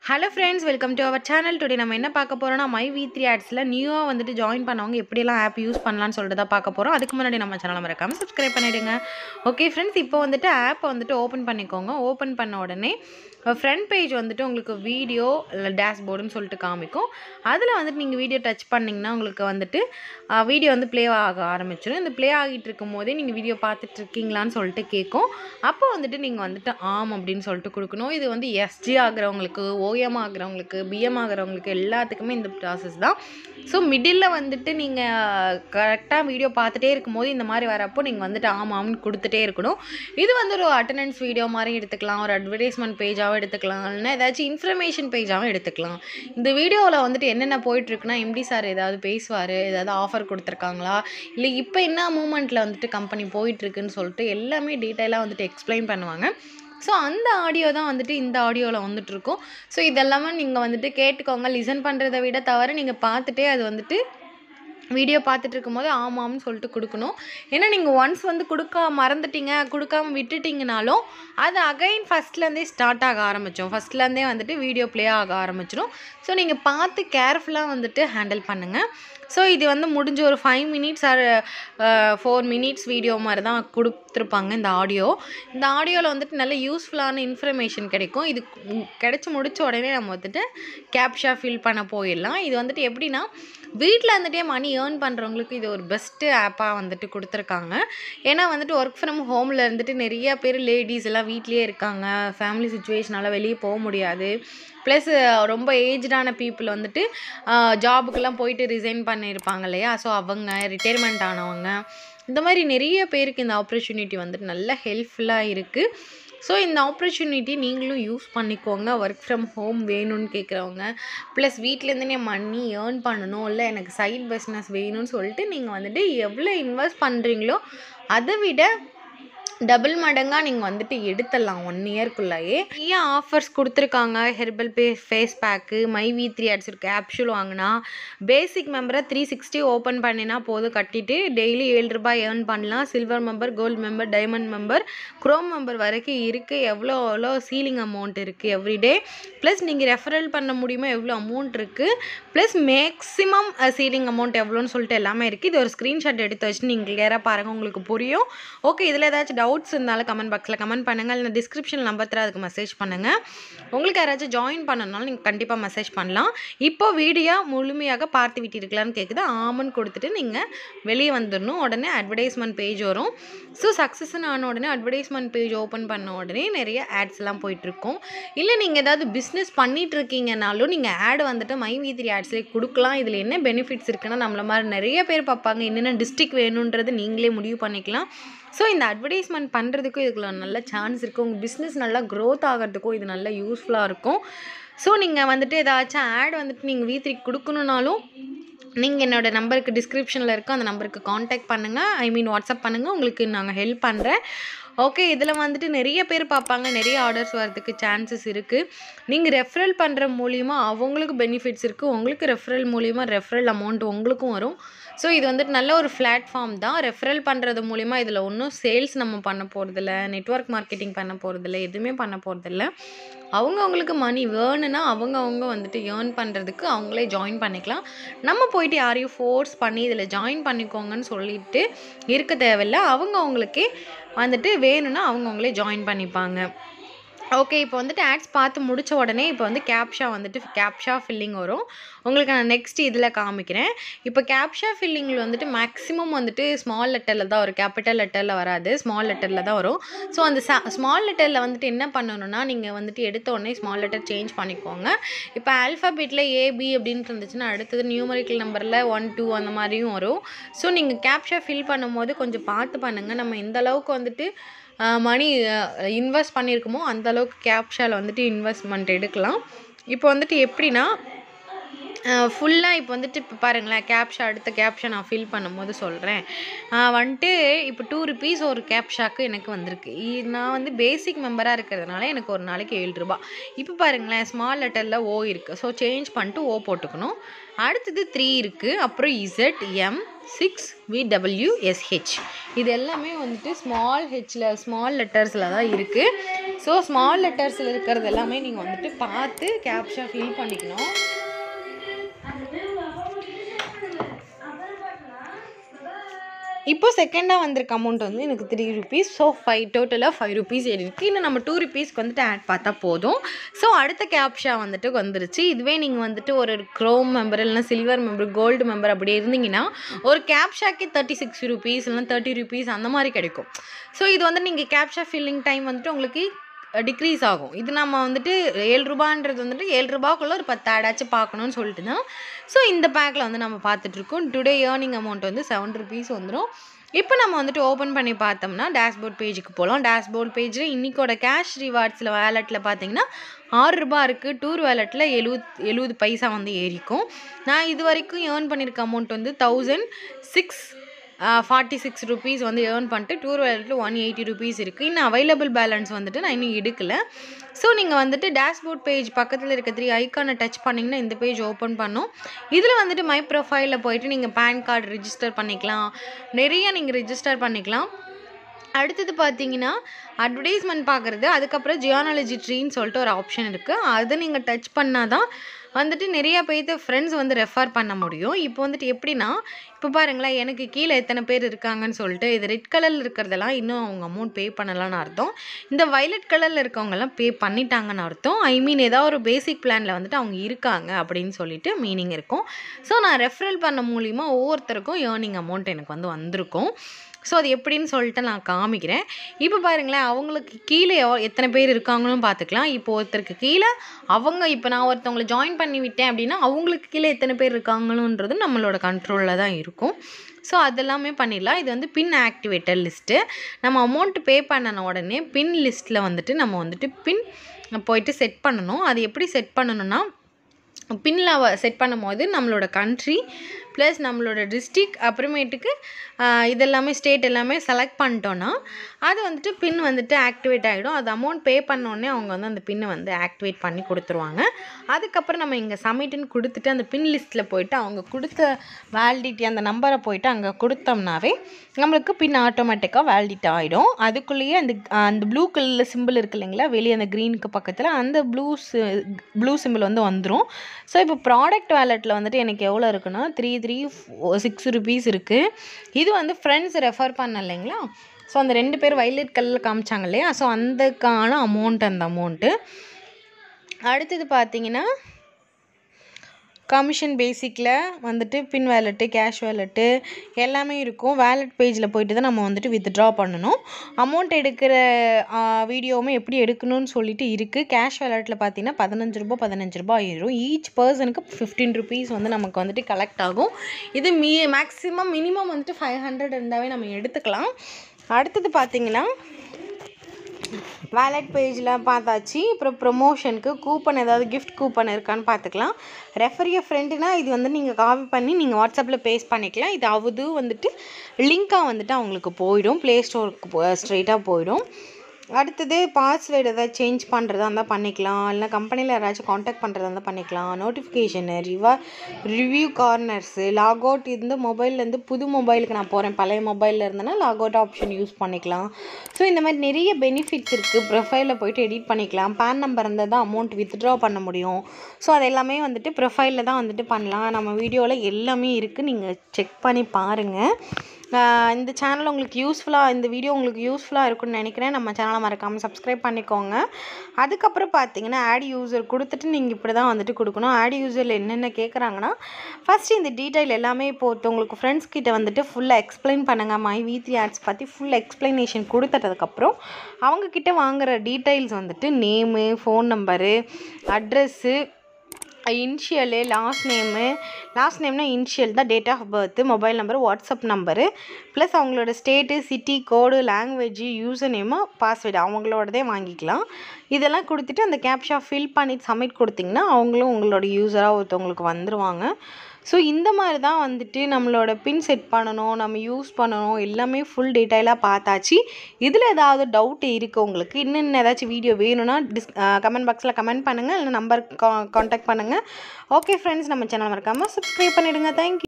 hello friends welcome to our channel today நம்ம என்ன பார்க்க போகிறோம்னா மை வி த்ரீ ஆட்ஸில் நியூவாக வந்துட்டு ஜாயின் பண்ணவங்க எப்படியெல்லாம் ஆப் யூஸ் பண்ணலாம்னு சொல்லிட்டு தான் பார்க்க போகிறோம் அதுக்கு முன்னாடி நம்ம சேனலை மறக்காமல் சப்ஸ்கிரைப் பண்ணிவிடுங்க ஓகே ஃப்ரெண்ட்ஸ் இப்போ வந்துட்டு ஆப்பை வந்துட்டு ஓப்பன் பண்ணிக்கோங்க ஓப்பன் பண்ண உடனே ஃப்ரண்ட் பேஜ் வந்துட்டு உங்களுக்கு வீடியோ இல்லை டேஷ்போர்டுன்னு சொல்லிட்டு காமிக்கும் அதில் வந்துட்டு நீங்கள் வீடியோ டச் பண்ணிங்கன்னா உங்களுக்கு வந்துட்டு வீடியோ வந்து ப்ளே ஆக ஆரம்பிச்சிடும் இந்த ப்ளே ஆகிட்டு இருக்கும் போதே நீங்கள் வீடியோ பார்த்துட்டு இருக்கீங்களான்னு சொல்லிட்டு கேட்கும் அப்போ வந்துட்டு நீங்கள் வந்துட்டு ஆம் அப்படின்னு சொல்லிட்டு கொடுக்கணும் இது வந்து எஸ்ஜி ஆகிறவங்களுக்கு ஓஎம் ஆகிறவங்களுக்கு பிஎம் ஆகிறவங்களுக்கு எல்லாத்துக்குமே இந்த ப்ராசஸ் தான் ஸோ மிடில் வந்துட்டு நீங்கள் கரெக்டாக வீடியோ பார்த்துட்டே இருக்கும்போது இந்த மாதிரி வரப்போ நீங்கள் வந்துட்டு ஆமாம் ஆம்னு கொடுத்துட்டே இருக்கணும் இது வந்து ஒரு அட்டண்டன்ஸ் வீடியோ மாதிரி எடுத்துக்கலாம் ஒரு அட்வர்டைஸ்மெண்ட் பேஜாகவும் எடுத்துக்கலாம் இல்லைன்னா ஏதாச்சும் இன்ஃபர்மேஷன் பேஜாகவும் எடுத்துக்கலாம் இந்த வீடியோவில் வந்துட்டு என்னென்ன போயிட்டுருக்குன்னா எம்டி சார் ஏதாவது பேசுவார் ஏதாவது ஆஃபர் கொடுத்துருக்காங்களா இல்லை இப்போ என்ன மூமெண்ட்டில் வந்துட்டு கம்பெனி போயிட்டுருக்குன்னு சொல்லிட்டு எல்லாமே டீட்டெயிலாக வந்துட்டு எக்ஸ்பிளைன் பண்ணுவாங்க ஸோ அந்த ஆடியோ தான் வந்துட்டு இந்த ஆடியோவில் வந்துட்டு இருக்கும் ஸோ இதெல்லாமே நீங்கள் வந்துட்டு கேட்டுக்கோங்க லிசன் பண்ணுறதை விட தவிர நீங்கள் பார்த்துட்டே அது வந்துட்டு வீடியோ பார்த்துட்டு இருக்கும்போது ஆமாம்னு சொல்லிட்டு கொடுக்கணும் ஏன்னா நீங்கள் ஒன்ஸ் வந்து கொடுக்க மறந்துட்டீங்க கொடுக்காம விட்டுட்டிங்கனாலும் அது அகைன் ஃபஸ்ட்லேருந்தே ஸ்டார்ட் ஆக ஆரம்பித்தோம் ஃபஸ்ட்லேருந்தே வந்துட்டு வீடியோ ப்ளே ஆக ஆரம்பிச்சிடும் ஸோ நீங்கள் பார்த்து கேர்ஃபுல்லாக வந்துட்டு ஹேண்டில் பண்ணுங்கள் ஸோ இது வந்து முடிஞ்ச ஒரு five minutes or four minutes video மாதிரி தான் கொடுத்துருப்பாங்க இந்த ஆடியோ இந்த ஆடியோவில் வந்துட்டு நல்ல யூஸ்ஃபுல்லான இன்ஃபர்மேஷன் கிடைக்கும் இது கிடச்சி முடிச்ச உடனே நம்ம வந்துட்டு கேப்ஷா ஃபில் பண்ண போயிடலாம் இது வந்துட்டு எப்படின்னா வீட்டில் இருந்துகிட்டே மணி ஏர்ன் பண்ணுறவங்களுக்கு இது ஒரு பெஸ்ட்டு ஆப்பாக வந்துட்டு கொடுத்துருக்காங்க ஏன்னா வந்துட்டு ஒர்க் ஃப்ரம் ஹோமில் இருந்துட்டு நிறைய பேர் லேடிஸ் எல்லாம் வீட்லேயே இருக்காங்க ஃபேமிலி சுச்சுவேஷனால் வெளியே போக முடியாது ப்ளஸ் ரொம்ப ஏஜ்டான பீப்புள் வந்துட்டு ஜாபுக்கெல்லாம் போயிட்டு ரிசைன் பண்ணியிருப்பாங்க இல்லையா ஸோ அவங்க ரிட்டையர்மெண்ட் ஆனவங்க இந்த மாதிரி நிறைய பேருக்கு இந்த ஆப்பர்ச்சுனிட்டி வந்துட்டு நல்ல ஹெல்ப்ஃபுல்லாக இருக்குது ஸோ இந்த ஆப்பர்ச்சுனிட்டி நீங்களும் யூஸ் பண்ணிக்கோங்க ஒர்க் ஃப்ரம் ஹோம் வேணும்னு கேட்குறவங்க ப்ளஸ் வீட்டிலேருந்துனே மணி ஏர்ன் பண்ணணும் இல்லை எனக்கு சைட் பிஸ்னஸ் வேணும்னு சொல்லிட்டு நீங்கள் வந்துட்டு எவ்வளோ இன்வெஸ்ட் பண்ணுறீங்களோ அதை விட டபுள் மடங்காக நீங்கள் வந்துட்டு எடுத்துடலாம் ஒன் இயர்க்குள்ளேயே நிறைய ஆஃபர்ஸ் கொடுத்துருக்காங்க herbal pay face pack my V three அடிச்சிரு கேப்சூல் வாங்கினா பேசிக் மெம்பரை த்ரீ சிக்ஸ்டி ஓப்பன் பண்ணினா போதும் கட்டிட்டு டெய்லி ஏழு ரூபாய் ஏர்ன் பண்ணலாம் silver member gold member diamond member chrome member வரைக்கும் இருக்குது எவ்வளோ எவ்வளோ சீலிங் அமௌண்ட் இருக்குது எவ்ரிடே ப்ளஸ் நீங்கள் ரெஃபரல் பண்ண முடியுமோ எவ்வளோ அமௌண்ட் இருக்குது ப்ளஸ் மேக்ஸிமம் சீலிங் அமௌண்ட் எவ்வளோன்னு சொல்லிட்டு எல்லாமே இருக்குது இது ஒரு ஸ்க்ரீன்ஷாட் எடுத்து வச்சு நீங்கள் கிளியராக பாருங்கள் உங்களுக்கு புரியும் ஓகே இதில் ஏதாச்சும் டவுட்ஸ் இருந்தாலும் கமெண்ட் பாக்ஸில் கமெண்ட் பண்ணுங்கள் இல்லை டிஸ்கிரிப்ஷன் நம்பர் தர அதுக்கு மெசேஜ் பண்ணுங்கள் உங்களுக்கு யாராச்சும் ஜாயின் பண்ணனாலும் நீங்கள் கண்டிப்பாக மெசேஜ் பண்ணலாம் இப்போ வீடியோ முழுமையாக பார்த்து விட்டிருக்கலான்னு கேட்குது ஆமன் கொடுத்துட்டு நீங்கள் வெளியே வந்துடணும் உடனே அட்வர்டைஸ்மெண்ட் பேஜ் வரும் ஸோ சக்ஸஸ்ன்னு ஆன உடனே அட்வர்டைஸ்மெண்ட் பேஜ் ஓப்பன் பண்ண உடனே நிறைய ஆட்ஸ் எல்லாம் போயிட்டுருக்கும் இல்லை நீங்கள் ஏதாவது பிஸ்னஸ் பண்ணிட்டு இருக்கீங்கனாலும் நீங்கள் ஆட் வந்துட்டு மை வி த்ரீ ஆட்ஸ்லேயே கொடுக்கலாம் இதில் என்ன பெனிஃபிட்ஸ் இருக்குன்னா நம்மள மாதிரி நிறைய பேர் பார்ப்பாங்க என்னென்ன டிஸ்ட்ரிக் வேணுன்றது நீங்களே முடிவு பண்ணிக்கலாம் ஸோ இந்த அட்வர்டைஸ்மெண்ட் பண்ணுறதுக்கும் இதுக்குள்ள நல்ல சான்ஸ் இருக்குது உங்கள் பிஸ்னஸ் நல்லா க்ரோத் ஆகிறதுக்கும் இது நல்ல யூஸ்ஃபுல்லாக இருக்கும் ஸோ நீங்கள் வந்துட்டு ஏதாச்சும் ஆட் வந்துட்டு நீங்கள் வீத்திரிக்கு கொடுக்கணுன்னாலும் நீங்கள் என்னோடய நம்பருக்கு டிஸ்கிரிப்ஷனில் இருக்க அந்த நம்பருக்கு காண்டாக்ட் பண்ணுங்கள் ஐ மீன் வாட்ஸ்அப் பண்ணுங்கள் உங்களுக்கு நாங்கள் ஹெல்ப் பண்ணுறேன் ஓகே இதில் வந்துட்டு நிறைய பேர் பார்ப்பாங்க நிறைய ஆர்டர்ஸ் வரதுக்கு சான்சஸ் இருக்குது நீங்கள் ரெஃபரல் பண்ணுற மூலிமா அவங்களுக்கு பெனிஃபிட்ஸ் இருக்குது உங்களுக்கு ரெஃபரல் மூலிமா ரெஃபரல் அமௌண்ட் உங்களுக்கும் வரும் ஸோ இது வந்துட்டு நல்ல ஒரு பிளாட்ஃபார்ம் தான் ரெஃபரல் பண்ணுறது மூலிமா இதில் ஒன்றும் சேல்ஸ் நம்ம பண்ண போகிறதில்ல நெட்ஒர்க் மார்க்கெட்டிங் பண்ண போகிறதில்ல எதுவுமே பண்ண போகிறதில்ல அவங்கவுங்களுக்கு மணி வேணும்னா அவங்கவுங்க வந்துட்டு ஏர்ன் பண்ணுறதுக்கு அவங்களே ஜாயின் பண்ணிக்கலாம் நம்ம போயிட்டு யாரையும் ஃபோர்ஸ் பண்ணி இதில் ஜாயின் பண்ணிக்கோங்கன்னு சொல்லிட்டு இருக்க தேவையில்ல அவங்கவுங்களுக்கே வந்துட்டு வேணும்னா அவங்கவுங்களே ஜாயின் பண்ணிப்பாங்க ஓகே இப்போ வந்துட்டு ஆட்ஸ் பார்த்து முடித்த உடனே இப்போ வந்து கேப்ஷா வந்துட்டு கேப்ஷா ஃபில்லிங் வரும் உங்களுக்கு நான் நெக்ஸ்ட் இதில் காமிக்கிறேன் இப்போ கேப்ஷா ஃபில்லிங்கில் வந்துட்டு மேக்ஸிமம் வந்துட்டு ஸ்மால் லெட்டரில் தான் வரும் கேபிட்டல் லெட்டரில் வராது ஸ்மால் லெட்டரில் தான் வரும் ஸோ அந்த ஸ்மால் லெட்டரில் வந்துட்டு என்ன பண்ணணும்னா நீங்கள் வந்துட்டு எடுத்த உடனே ஸ்மால் லெட்டர் சேஞ்ச் பண்ணிக்கோங்க இப்போ ஆல்ஃபாபெட்டில் ஏபி அப்படின்ட்டு இருந்துச்சுன்னா அடுத்தது நியூமரிக்கல் நம்பரில் ஒன் டூ அந்த மாதிரியும் வரும் ஸோ நீங்கள் கேப்ஷா ஃபில் பண்ணும்போது கொஞ்சம் பார்த்து பண்ணுங்கள் நம்ம எந்த அளவுக்கு வந்துட்டு மணி இன்வெஸ்ட் பண்ணியிருக்கோமோ அந்த அளவுக்கு கேப்ஷாவில் வந்துட்டு இன்வெஸ்ட்மெண்ட் எடுக்கலாம் இப்போ வந்துட்டு எப்படின்னா ஃபுல்லாக இப்போ வந்துட்டு இப்போ பாருங்களேன் கேப்ஷா அடுத்த கேப்ஷா நான் ஃபில் பண்ணும்போது சொல்கிறேன் வந்துட்டு இப்போ டூ ருபீஸ் ஒரு கேப்ஷாக்கு எனக்கு வந்திருக்கு நான் வந்து பேசிக் மெம்பராக இருக்கிறதுனால எனக்கு ஒரு நாளைக்கு ஏழு ரூபா இப்போ பாருங்களேன் ஸ்மால் லெட்டரில் ஓ இருக்குது ஸோ சேஞ்ச் பண்ணிட்டு ஓ போட்டுக்கணும் அடுத்தது த்ரீ இருக்குது அப்புறம் இசட் எம் சிக்ஸ் விடபிள்யூஎஸ்ஹெச் இது எல்லாமே வந்துட்டு ஸ்மால் ஹெச்சில் ஸ்மால் லெட்டர்ஸில் தான் இருக்குது ஸோ ஸ்மால் லெட்டர்ஸில் இருக்கிறது எல்லாமே நீங்கள் வந்துட்டு பார்த்து கேப்ஷா ஃபில் பண்ணிக்கணும் இப்போ செகண்டாக வந்திருக்க அமௌண்ட் வந்து எனக்கு த்ரீ ருபீஸ் ஸோ ஃபைவ் டோட்டலாக ஃபைவ் ருபீஸ் இருக்குது இன்னும் நம்ம டூ ருபீஸ்க்கு வந்துட்டு ஆட் பார்த்தா போதும் ஸோ அடுத்த கேப்ஷா வந்துட்டு வந்துருச்சு இதுவே நீங்கள் வந்துட்டு ஒரு க்ரோம் மெம்பர் இல்லைனா சில்வர் மெம்பர் கோல்டு மெம்பர் அப்படி இருந்தீங்கன்னா ஒரு கேப்ஷாக்கே தேர்ட்டி சிக்ஸ் ருபீஸ் இல்லைனா தேர்ட்டி ருபீஸ் அந்த மாதிரி கிடைக்கும் ஸோ இது வந்து நீங்கள் கேப்ஷா ஃபில்லிங் டைம் வந்துட்டு உங்களுக்கு டிக்ரீஸ் ஆகும் இது நம்ம வந்துட்டு ஏழு ரூபான்றது வந்துட்டு ஏழு ரூபாக்குள்ளே ஒரு பத்து ஆடாச்சும் பார்க்கணுன்னு சொல்லிட்டு தான் ஸோ இந்த பேக்கில் வந்து நம்ம பார்த்துட்ருக்கோம் டுடே ஏர்னிங் அமௌண்ட் வந்து செவன் ருபீஸ் வந்துடும் இப்போ நம்ம வந்துட்டு ஓப்பன் பண்ணி பார்த்தோம்னா டேஷ்போர்ட் பேஜுக்கு போகலாம் டேஷ்போர்ட் பேஜில் இன்றைக்கோட கேஷ் ரிவார்ட்ஸில் வேலெட்டில் பார்த்தீங்கன்னா ஆறு ரூபா இருக்குது டூர் வேலெட்டில் எழுபத் எழுபது பைசா வந்து ஏறிக்கும் நான் இது வரைக்கும் ஏர்ன் பண்ணியிருக்க அமௌண்ட் வந்து thousand six forty six rupees வந்து ஏர்ன் பண்ணிட்டு டூர் வேலெட்டில் ஒன் எயிட்டி ருபீஸ் இருக்குது இன்னும் அவைலபிள் பேலன்ஸ் வந்துட்டு நான் இன்னும் எடுக்கலை ஸோ நீங்கள் வந்துட்டு டேஷ்போர்ட் பேஜ் பக்கத்தில் இருக்க த்ரீ ஐக்கானை டச் பண்ணிங்கன்னா இந்த பேஜ் ஓப்பன் பண்ணும் இதில் வந்துட்டு மை ப்ரொஃபைலில் போயிட்டு நீங்கள் பேன் கார்டு ரிஜிஸ்டர் பண்ணிக்கலாம் நிறைய நீங்கள் ரிஜிஸ்டர் பண்ணிக்கலாம் அடுத்தது பார்த்தீங்கன்னா அட்வர்டைஸ்மெண்ட் பார்க்குறது அதுக்கப்புறம் ஜியானாலஜி ட்ரீன்னு சொல்லிட்டு ஒரு ஆப்ஷன் இருக்குது அதை நீங்கள் டச் பண்ணால் தான் வந்துட்டு நிறைய பேர்த்து ஃப்ரெண்ட்ஸ் வந்து ரெஃபர் பண்ண முடியும் இப்போ வந்துட்டு எப்படின்னா இப்போ பாருங்களேன் எனக்கு கீழே எத்தனை பேர் இருக்காங்கன்னு சொல்லிட்டு இது ரெட் கலரில் இருக்கிறதெல்லாம் இன்னும் அவங்க அமௌண்ட் பே பண்ணலான்னு அர்த்தம் இந்த வைலட் கலரில் இருக்கவங்கெல்லாம் பே பண்ணிட்டாங்கன்னு அர்த்தம் ஐ மீன் ஏதாவது ஒரு பேசிக் பிளானில் வந்துட்டு அவங்க இருக்காங்க அப்படின்னு சொல்லிட்டு மீனிங் இருக்கும் ஸோ நான் ரெஃபரல் பண்ண மூலிமா ஒவ்வொருத்தருக்கும் ஏர்னிங் அமௌண்ட் எனக்கு வந்து வந்திருக்கும் ஸோ அது எப்படின்னு சொல்லிட்டு நான் காமிக்கிறேன் இப்போ பாருங்களேன் அவங்களுக்கு கீழே எவ- எத்தனை பேர் இருக்காங்களும் பார்த்துக்கலாம் இப்போ ஒருத்தருக்கு கீழே அவங்க இப்போ நான் ஒருத்தவங்களை ஜாயின் பண்ணி விட்டேன் அப்படின்னா அவங்களுக்கு கீழே எத்தனை பேர் இருக்காங்களுன்றது நம்மளோட கண்ட்ரோலில் தான் இருக்கும் ஸோ அதெல்லாமே பண்ணிடலாம் இது வந்து பின் ஆக்டிவேட்டர் லிஸ்ட்டு நம்ம அமௌண்ட் பே பண்ணின உடனே பின் லிஸ்ட்டில் வந்துட்டு நம்ம வந்துட்டு பின் போயிட்டு செட் பண்ணணும் அது எப்படி செட் பண்ணணும்னா பின்னில் செட் பண்ணும்போது நம்மளோட கண்ட்ரி ப்ளஸ் நம்மளோட டிஸ்ட்ரிக் அப்புறமேட்டுக்கு ஆஹ், இதெல்லாமே ஸ்டேட் எல்லாமே செலக்ட் பண்ணிட்டோன்னா அது வந்துட்டு பின் வந்துட்டு ஆக்டிவேட் ஆகிடும் அது அமௌண்ட் பே பண்ணோடனே அவங்க வந்து அந்த பின்னை வந்து ஆக்டிவேட் பண்ணி கொடுத்துருவாங்க அதுக்கப்புறம் நம்ம இங்கே சப்மிட்னு கொடுத்துட்டு அந்த பின் லிஸ்ட்டில் போயிட்டு அவங்க கொடுத்த வேலிடிட்டி அந்த நம்பரை போயிட்டு அங்கே கொடுத்தோம்னாவே நம்மளுக்கு பின் ஆட்டோமேட்டிக்காக வேலிடிட் ஆகிடும் அதுக்குள்ளேயே அந்த அந்த ப்ளூ கலரில் சிம்பிள் இருக்கு இல்லைங்களா வெளியே அந்த க்ரீனுக்கு பக்கத்தில் அந்த ப்ளூ ப்ளூ சிம்பிள் வந்து வந்துடும் ஸோ இப்போ ப்ராடக்ட் வேலெட்டில் வந்துட்டு எனக்கு எவ்வளோ இருக்குன்னா த்ரீ த்ரீ சிக்ஸ் ருபீஸ் இருக்குது இது வந்து ஃப்ரெண்ட்ஸ் ரெஃபர் பண்ண இல்லைங்களா ஸோ அந்த ரெண்டு பேர் வைலட் கலரில் காமிச்சாங்க இல்லையா ஸோ அந்தக்கான அமௌண்ட் அந்த அமௌண்ட்டு அடுத்தது பார்த்தீங்கன்னா கமிஷன் பேசிக்கில் வந்துட்டு பின் வேலெட்டு கேஷ் வேலெட்டு எல்லாமே இருக்கும் வேலெட் பேஜில் போயிட்டு தான் நம்ம வந்துட்டு வித்ட்ரா பண்ணணும் அமௌண்ட் எடுக்கிற வீடியோவுமே எப்படி எடுக்கணும்னு சொல்லிட்டு இருக்குது கேஷ் வேலெட்டில் பார்த்தீங்கன்னா பதினஞ்சு ரூபா பதினஞ்சு ரூபா ஆயிரும் ஈச் பர்சனுக்கு ஃபிஃப்டீன் ருபீஸ் வந்து நமக்கு வந்துட்டு கலெக்ட் ஆகும் இது மீ மேக்ஸிமம் மினிமம் வந்துட்டு ஃபைவ் ஹண்ட்ரட் இருந்தாவே நம்ம எடுத்துக்கலாம் அடுத்தது பார்த்தீங்கன்னா வேலட் பேஜில் பார்த்தாச்சு அப்புறம் ப்ரொமோஷனுக்கு கூப்பன் ஏதாவது கிஃப்ட் கூப்பன் இருக்கான்னு பார்த்துக்கலாம் ரெஃபரிய ஃப்ரெண்டுனா இது வந்து நீங்கள் காப்பி பண்ணி நீங்கள் வாட்ஸ்அப்பில் பேஸ்ட் பண்ணிக்கலாம் இது அவது வந்துட்டு லிங்காக வந்துட்டு அவங்களுக்கு போயிடும் ப்ளே ஸ்டோருக்கு ஸ்ட்ரெயிட்டாக போயிடும் அடுத்தது பாஸ்வேர்டு ஏதாவது சேஞ்ச் பண்ணுறதா இருந்தால் பண்ணிக்கலாம் இல்லைனா கம்பெனியில் யாராச்சும் காண்டாக்ட் பண்ணுறதா இருந்தால் பண்ணிக்கலாம் நோட்டிஃபிகேஷனு ரிவா ரிவ்யூ கார்னர்ஸு லாக் அவுட் இருந்து மொபைல்லேருந்து புது மொபைலுக்கு நான் போகிறேன் பழைய மொபைலில் இருந்தேன்னா லாக் அவுட் ஆப்ஷன் யூஸ் பண்ணிக்கலாம் ஸோ இந்த மாதிரி நிறைய பெனிஃபிட்ஸ் இருக்குது ப்ரொஃபைலில் போயிட்டு எடிட் பண்ணிக்கலாம் பேன் நம்பர் இருந்தால் தான் அமௌண்ட் வித்ட்ரா பண்ண முடியும் ஸோ அது எல்லாமே வந்துட்டு ப்ரொஃபைலில் தான் வந்துட்டு பண்ணலாம் நம்ம வீடியோவில் எல்லாமே இருக்குது நீங்கள் செக் பண்ணி பாருங்கள் ஆஹ் இந்த சேனல் உங்களுக்கு யூஸ்ஃபுல்லாக இந்த வீடியோ உங்களுக்கு யூஸ்ஃபுல்லாக இருக்கும்னு நினைக்கிறேன் நம்ம சேனலை மறக்காமல் சப்ஸ்கிரைப் பண்ணிக்கோங்க அதுக்கப்புறம் பார்த்தீங்கன்னா ஆட் யூசர் கொடுத்துட்டு நீங்கள் இப்படி தான் வந்துட்டு கொடுக்கணும் ஆட் யூசரில் என்னென்ன கேட்குறாங்கன்னா ஃபஸ்ட்டு இந்த டீட்டெயில் எல்லாமே இப்போ ஒருத்தவங்களுக்கு ஃப்ரெண்ட்ஸ் கிட்ட வந்துட்டு ஃபுல்லாக எக்ஸ்பிளைன் பண்ணுங்கள் மை வி த்ரீ ஆட்ஸ் பற்றி ஃபுல் எக்ஸ்ப்ளனேஷன் கொடுத்துட்டதுக்கப்புறம் அவங்கக்கிட்ட வாங்குற டீட்டெயில்ஸ் வந்துட்டு name phone number address initial last name last நேம்னா இன்ஷியல் தான் date of birth mobile number WhatsApp number plus அவங்களோட state city code language user name password அவங்களோடதே வாங்கிக்கலாம் இதெல்லாம் கொடுத்துட்டு அந்த கேப்ஷா ஃபில் பண்ணி சப்மிட் கொடுத்தீங்கன்னா அவங்களும் உங்களோட யூஸராக ஒருத்தவங்களுக்கு வந்துருவாங்க ஸோ இந்த மாதிரி தான் வந்துட்டு நம்மளோட பின் செட் பண்ணணும் நம்ம யூஸ் பண்ணணும் எல்லாமே ஃபுல் டீட்டெயிலாக பார்த்தாச்சு இதில் ஏதாவது டவுட் இருக்குது உங்களுக்கு இன்னும் ஏதாச்சும் வீடியோ வேணும்னா டிஸ் கமெண்ட் பாக்ஸில் கமெண்ட் பண்ணுங்கள் இல்லை நம்பர் காண்டாக்ட் பண்ணுங்கள் ஓகே ஃப்ரெண்ட்ஸ் நம்ம சேனல் மறக்காமல் சப்ஸ்கிரைப் பண்ணிவிடுங்க தேங்க்யூ